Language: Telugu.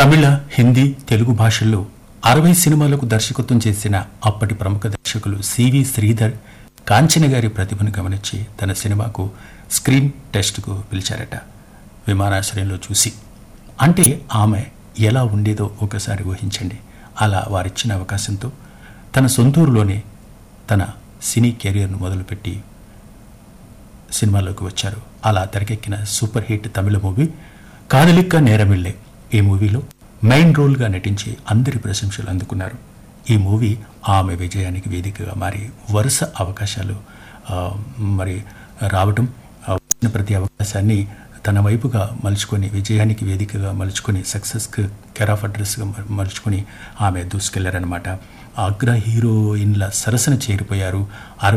తమిళ హిందీ తెలుగు భాషల్లో అరవై సినిమాలకు దర్శకత్వం చేసిన అప్పటి ప్రముఖ దర్శకులు సివి శ్రీధర్ కాంచన గారి ప్రతిభను గమనించి తన సినిమాకు స్క్రీన్ టెస్ట్కు పిలిచారట విమానాశ్రయంలో చూసి అంటే ఆమె ఎలా ఉండేదో ఒకసారి ఊహించండి అలా వారిచ్చిన అవకాశంతో తన సొంతూరులోనే తన సినీ కెరియర్ను మొదలుపెట్టి సినిమాలోకి వచ్చారు అలా తెరకెక్కిన సూపర్ హిట్ తమిళ మూవీ కాదలిక్క నేరమిళ్ళే ఈ మూవీలో మెయిన్ రోల్గా నటించి అందరి ప్రశంసలు అందుకున్నారు ఈ మూవీ ఆమె విజయానికి వేదికగా మారి వరుస అవకాశాలు ఆ, మరి రావటం ఆ, వచ్చిన ప్రతి అవకాశాన్ని తన వైపుగా మలుచుకొని విజయానికి వేదికగా మలుచుకొని సక్సెస్కి కెరాఫ్ అడ్రస్గా మలుచుకొని ఆమె దూసుకెళ్లారనమాట అగ్ర హీరోయిన్ల సరసన చేరిపోయారు అరవై